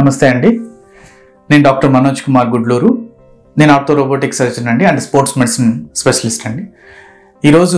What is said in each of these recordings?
నమస్తే అండి నేను డాక్టర్ మనోజ్ కుమార్ గుడ్లూరు నేను ఆర్థో రోబోటిక్ సర్జన్ అండి అండ్ స్పోర్ట్స్ మెడిసిన్ స్పెషలిస్ట్ అండి ఈరోజు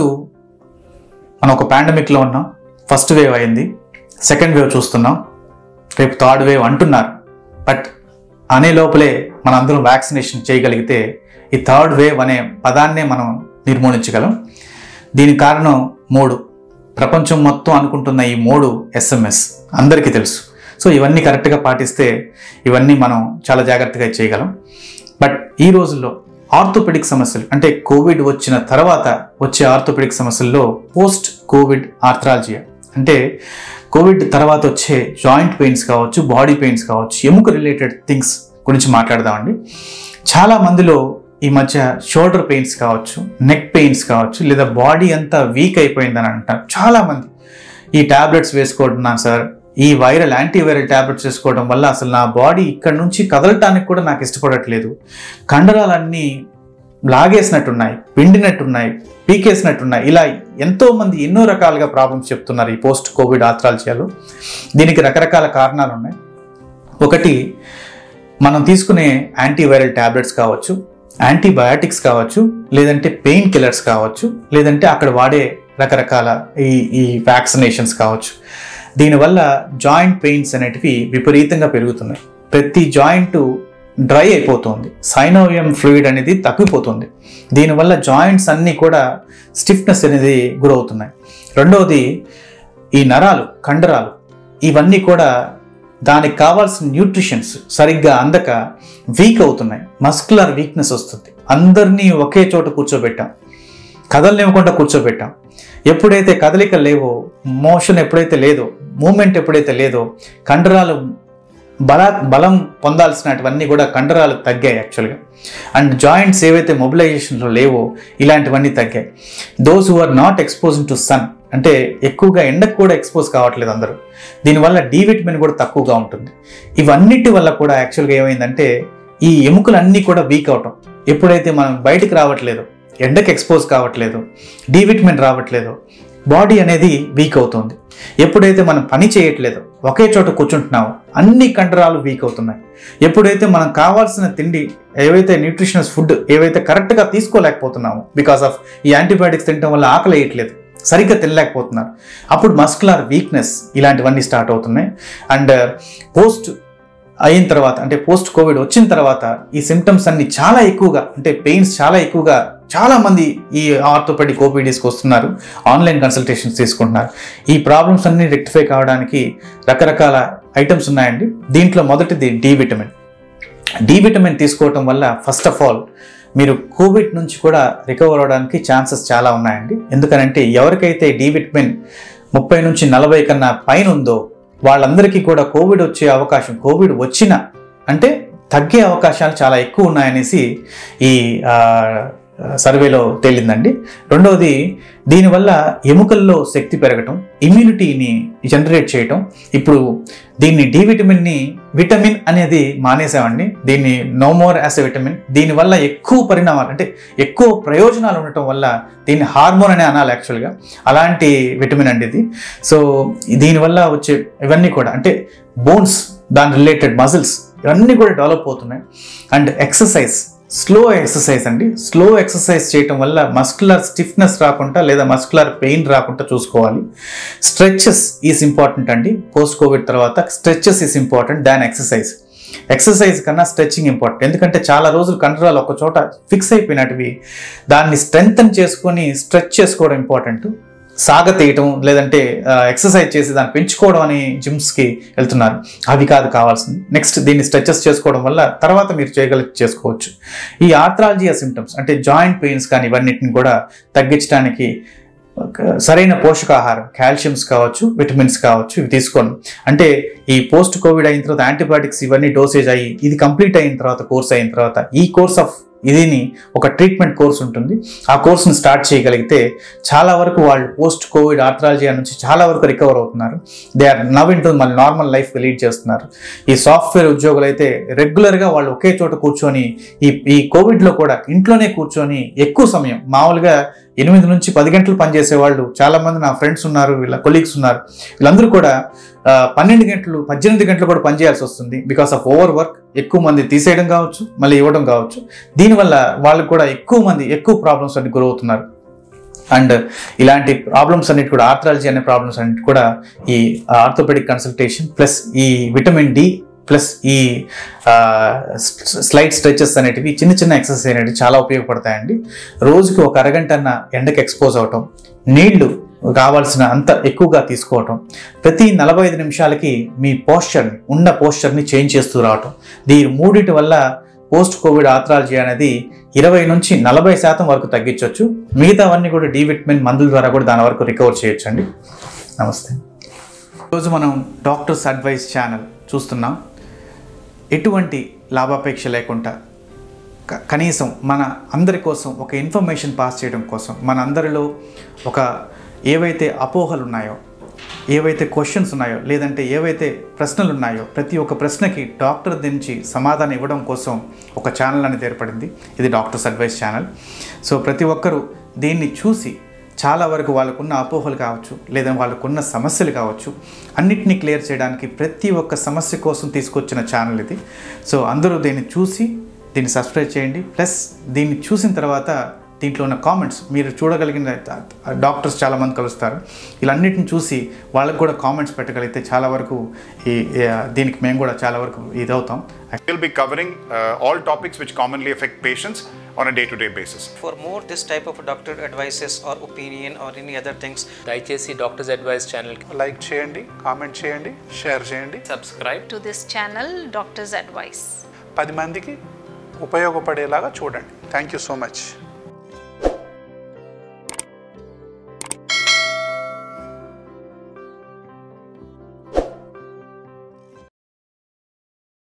మనం ఒక పాండమిక్లో ఉన్నాం ఫస్ట్ వేవ్ అయింది సెకండ్ వేవ్ చూస్తున్నాం రేపు థర్డ్ వేవ్ అంటున్నారు బట్ అనే లోపలే మనందరం వ్యాక్సినేషన్ చేయగలిగితే ఈ థర్డ్ వేవ్ అనే పదాన్నే మనం నిర్మూలించగలం దీనికి కారణం మూడు ప్రపంచం మొత్తం అనుకుంటున్న ఈ మూడు ఎస్ఎంఎస్ అందరికీ తెలుసు సో ఇవన్నీ కరెక్ట్గా పాటిస్తే ఇవన్నీ మనం చాలా జాగ్రత్తగా చేయగలం బట్ ఈ రోజుల్లో ఆర్థోపెడిక్ సమస్యలు అంటే కోవిడ్ వచ్చిన తర్వాత వచ్చే ఆర్థోపెడిక్ సమస్యల్లో పోస్ట్ కోవిడ్ ఆర్థరాలజియా అంటే కోవిడ్ తర్వాత వచ్చే జాయింట్ పెయిన్స్ కావచ్చు బాడీ పెయిన్స్ కావచ్చు ఎముక రిలేటెడ్ థింగ్స్ గురించి మాట్లాడదామండి చాలా మందిలో ఈ మధ్య షోల్డర్ పెయిన్స్ కావచ్చు నెక్ పెయిన్స్ కావచ్చు లేదా బాడీ అంతా వీక్ అయిపోయిందని అంటారు చాలా మంది ఈ టాబ్లెట్స్ వేసుకుంటున్నాను సార్ ఈ వైరల్ యాంటీవైరల్ టాబ్లెట్స్ వేసుకోవడం వల్ల అసలు నా బాడీ ఇక్కడ నుంచి కదలటానికి కూడా నాకు ఇష్టపడట్లేదు కండరాలన్నీ లాగేసినట్టున్నాయి పిండినట్టున్నాయి పీకేసినట్టున్నాయి ఇలా ఎంతో మంది ఎన్నో రకాలుగా ప్రాబ్లమ్స్ చెప్తున్నారు ఈ పోస్ట్ కోవిడ్ ఆత్రాలజీలో దీనికి రకరకాల కారణాలు ఉన్నాయి ఒకటి మనం తీసుకునే యాంటీవైరల్ టాబ్లెట్స్ కావచ్చు యాంటీబయాటిక్స్ కావచ్చు లేదంటే పెయిన్ కిల్లర్స్ కావచ్చు లేదంటే అక్కడ వాడే రకరకాల ఈ ఈ వ్యాక్సినేషన్స్ కావచ్చు దీనివల్ల జాయింట్ పెయిన్స్ అనేటివి విపరీతంగా పెరుగుతున్నాయి ప్రతి జాయింట్ డ్రై అయిపోతుంది సైనోవియం ఫ్లూయిడ్ అనేది తగ్గిపోతుంది దీనివల్ల జాయింట్స్ అన్నీ కూడా స్టిఫ్నెస్ అనేది గురవుతున్నాయి రెండవది ఈ నరాలు కండరాలు ఇవన్నీ కూడా దానికి కావాల్సిన న్యూట్రిషన్స్ సరిగ్గా అందక వీక్ అవుతున్నాయి మస్కులర్ వీక్నెస్ వస్తుంది అందరినీ ఒకే చోట కూర్చోబెట్టాం కదలనివ్వకుండా కూర్చోబెట్టాం ఎప్పుడైతే కదలిక లేవో మోషన్ ఎప్పుడైతే లేదో మూమెంట్ ఎప్పుడైతే లేదో కండరాలు బల బలం పొందాల్సినటువన్నీ కూడా కండరాలు తగ్గాయి యాక్చువల్గా అండ్ జాయింట్స్ ఏవైతే మొబిలైజేషన్లో లేవో ఇలాంటివన్నీ తగ్గాయి those who are not exposing to sun అంటే ఎక్కువగా ఎండకు కూడా ఎక్స్పోజ్ కావట్లేదు అందరూ దీనివల్ల డి విటమిన్ కూడా తక్కువగా ఉంటుంది ఇవన్నిటి వల్ల కూడా యాక్చువల్గా ఏమైందంటే ఈ ఎముకలన్నీ కూడా వీక్ అవటం ఎప్పుడైతే మనం బయటికి రావట్లేదు ఎండకి ఎక్స్పోజ్ కావట్లేదు డి విటమిన్ రావట్లేదు బాడీ అనేది వీక్ అవుతుంది ఎప్పుడైతే మనం పని చేయట్లేదు ఒకే చోట కూర్చుంటున్నామో అన్ని కండరాలు వీక్ అవుతున్నాయి ఎప్పుడైతే మనం కావాల్సిన తిండి ఏవైతే న్యూట్రిషనస్ ఫుడ్ ఏవైతే కరెక్ట్గా తీసుకోలేకపోతున్నామో బికాస్ ఆఫ్ ఈ యాంటీబయాటిక్స్ తినడం వల్ల ఆకలి వేయట్లేదు సరిగ్గా తినలేకపోతున్నారు అప్పుడు మస్కులర్ వీక్నెస్ ఇలాంటివన్నీ స్టార్ట్ అవుతున్నాయి అండ్ పోస్ట్ అయిన తర్వాత అంటే పోస్ట్ కోవిడ్ వచ్చిన తర్వాత ఈ సిమ్టమ్స్ అన్ని చాలా ఎక్కువగా అంటే పెయిన్స్ చాలా ఎక్కువగా చాలా మంది ఈ ఆర్థోపెడిక్ ఓపీడీస్కి వస్తున్నారు ఆన్లైన్ కన్సల్టేషన్స్ తీసుకుంటున్నారు ఈ ప్రాబ్లమ్స్ అన్ని రెక్టిఫై కావడానికి రకరకాల ఐటమ్స్ ఉన్నాయండి దీంట్లో మొదటిది డి విటమిన్ డి విటమిన్ తీసుకోవటం వల్ల ఫస్ట్ ఆఫ్ ఆల్ మీరు కోవిడ్ నుంచి కూడా రికవర్ అవడానికి ఛాన్సెస్ చాలా ఉన్నాయండి ఎందుకనంటే ఎవరికైతే డి విటమిన్ ముప్పై నుంచి నలభై కన్నా పైన ఉందో వాళ్ళందరికీ కూడా కోవిడ్ వచ్చే అవకాశం కోవిడ్ వచ్చిన అంటే తగ్గే అవకాశాలు చాలా ఎక్కువ ఉన్నాయనేసి ఈ సర్వేలో తేలిందండి రెండవది దీనివల్ల ఎముకల్లో శక్తి పెరగటం ఇమ్యూనిటీని జనరేట్ చేయటం ఇప్పుడు దీన్ని డి విటమిన్ని విటమిన్ అనేది మానేసామండి దీన్ని no more as a vitamin దీనివల్ల ఎక్కువ పరిణామాలు అంటే ఎక్కువ ప్రయోజనాలు ఉండటం వల్ల దీన్ని హార్మోన్ అనే అనాలి యాక్చువల్గా అలాంటి విటమిన్ అండి ఇది సో దీనివల్ల వచ్చే ఇవన్నీ కూడా అంటే బోన్స్ దాని రిలేటెడ్ మజిల్స్ ఇవన్నీ కూడా డెవలప్ అవుతున్నాయి అండ్ ఎక్సర్సైజ్ స్లో ఎక్సర్సైజ్ అండి స్లో ఎక్సర్సైజ్ చేయటం వల్ల మస్కులర్ స్టిఫ్నెస్ రాకుండా లేదా మస్కులర్ పెయిన్ రాకుండా చూసుకోవాలి స్ట్రెచెస్ ఈజ్ ఇంపార్టెంట్ అండి పోస్ట్ కోవిడ్ తర్వాత stretches is important than exercise exercise కన్నా స్ట్రెచ్చింగ్ ఇంపార్టెంట్ ఎందుకంటే చాలా రోజులు కండరాలు ఒక చోట ఫిక్స్ అయిపోయినటివి దాన్ని స్ట్రెంగ్తన్ చేసుకొని స్ట్రెచ్ చేసుకోవడం ఇంపార్టెంట్ సాగ తీయటం లేదంటే ఎక్సర్సైజ్ చేసి దాన్ని పెంచుకోవడం అని జిమ్స్కి వెళ్తున్నారు అవి కాదు కావాల్సింది నెక్స్ట్ దీన్ని స్ట్రెచెస్ చేసుకోవడం వల్ల తర్వాత మీరు చేయగల చేసుకోవచ్చు ఈ ఆర్థరాలజియా సిమ్టమ్స్ అంటే జాయింట్ పెయిన్స్ కానీ ఇవన్నిటిని కూడా తగ్గించడానికి సరైన పోషకాహారం కాల్షియమ్స్ కావచ్చు విటమిన్స్ కావచ్చు ఇవి తీసుకోండి అంటే ఈ పోస్ట్ కోవిడ్ అయిన తర్వాత యాంటీబయాటిక్స్ ఇవన్నీ డోసేజ్ అయ్యి ఇది కంప్లీట్ అయిన తర్వాత కోర్స్ అయిన తర్వాత ఈ కోర్స్ ఆఫ్ ఇదిని ఒక ట్రీట్మెంట్ కోర్స్ ఉంటుంది ఆ కోర్సును స్టార్ట్ చేయగలిగితే చాలా వరకు వాళ్ళు పోస్ట్ కోవిడ్ ఆర్థరాలజీ నుంచి చాలా వరకు రికవర్ అవుతున్నారు దే ఆర్ నవ్ ఇంటూ మన నార్మల్ లైఫ్ లీడ్ చేస్తున్నారు ఈ సాఫ్ట్వేర్ ఉద్యోగులు అయితే రెగ్యులర్గా వాళ్ళు ఒకే చోట కూర్చొని ఈ ఈ కోవిడ్లో కూడా ఇంట్లోనే కూర్చొని ఎక్కువ సమయం మామూలుగా ఎనిమిది నుంచి పది గంటలు పనిచేసే వాళ్ళు చాలా మంది నా ఫ్రెండ్స్ ఉన్నారు వీళ్ళ కొలీగ్స్ ఉన్నారు వీళ్ళందరూ కూడా ఆ, పన్నెండు గంటలు పద్దెనిమిది గంటలు కూడా పనిచేయాల్సి వస్తుంది బికాస్ ఆఫ్ ఓవర్ వర్క్ ఎక్కువ మంది తీసేయడం కావచ్చు మళ్ళీ ఇవ్వడం కావచ్చు దీనివల్ల వాళ్ళకు కూడా ఎక్కువ మంది ఎక్కువ ప్రాబ్లమ్స్ అన్ని గురవుతున్నారు అండ్ ఇలాంటి ప్రాబ్లమ్స్ అన్నిటి కూడా ఆర్థరాలజీ అనే ప్రాబ్లమ్స్ అన్నిటి కూడా ఈ ఆర్థోపెడిక్ కన్సల్టేషన్ ప్లస్ ఈ విటమిన్ డి ప్లస్ ఈ స్లైడ్ స్ట్రెచెస్ అనేటివి చిన్న చిన్న ఎక్సర్సైజ్ అనేవి చాలా ఉపయోగపడతాయండి రోజుకి ఒక అరగంట అన్న ఎండకి ఎక్స్పోజ్ అవటం నీళ్లు కావాల్సిన అంత ఎక్కువగా తీసుకోవటం ప్రతి నలభై ఐదు నిమిషాలకి మీ పోస్చర్ని ఉన్న పోస్చర్ని చేంజ్ చేస్తూ రావటం దీని మూడిటి వల్ల పోస్ట్ కోవిడ్ ఆథరాలజీ అనేది ఇరవై నుంచి నలభై శాతం వరకు తగ్గించవచ్చు మిగతావన్నీ కూడా డి విటమిన్ మందుల ద్వారా కూడా దాని వరకు రికవర్ చేయొచ్చు అండి నమస్తే ఈరోజు మనం డాక్టర్స్ అడ్వైస్ ఛానల్ చూస్తున్నాం ఎటువంటి లాభాపేక్ష లేకుండా క- కనీసం మన అందరి కోసం ఒక ఇన్ఫర్మేషన్ పాస్ చేయడం కోసం మన అందరిలో ఒక ఏవైతే అపోహలు ఉన్నాయో ఏవైతే క్వశ్చన్స్ ఉన్నాయో లేదంటే ఏవైతే ప్రశ్నలు ఉన్నాయో ప్రతి ఒక్క ప్రశ్నకి డాక్టర్ నుంచి సమాధానం ఇవ్వడం కోసం ఒక ఛానల్ అనేది ఏర్పడింది ఇది డాక్టర్స్ అడ్వైస్ ఛానల్ సో ప్రతి ఒక్కరూ దీన్ని చూసి చాలా వరకు వాళ్ళకున్న అపోహలు కావచ్చు లేదా వాళ్ళకున్న సమస్యలు కావచ్చు అన్నిటినీ క్లియర్ చేయడానికి ప్రతి ఒక్క సమస్య కోసం తీసుకొచ్చిన ఛానల్ ఇది సో అందరూ దీన్ని చూసి దీన్ని సబ్స్క్రైబ్ చేయండి ప్లస్ దీన్ని చూసిన తర్వాత దీంట్లో ఉన్న కామెంట్స్ మీరు చూడగలిగిన డాక్టర్స్ చాలామంది కలుస్తారు వీళ్ళన్నిటిని చూసి వాళ్ళకి కూడా కామెంట్స్ పెట్టగలిగితే చాలా వరకు ఈ ఈ, దీనికి మేము కూడా చాలా వరకు ఇదవుతాం We'll be covering uh, all topics which commonly affect patients on a day to day basis. For more this type of doctor advices or opinion or any other things, దయచేసి డాక్టర్స్ అడ్వైస్ ఛానల్కి like చేయండి comment చేయండి share చేయండి subscribe to this channel, Doctor's Advice. పది మందికి ఉపయోగపడేలాగా చూడండి thank you so much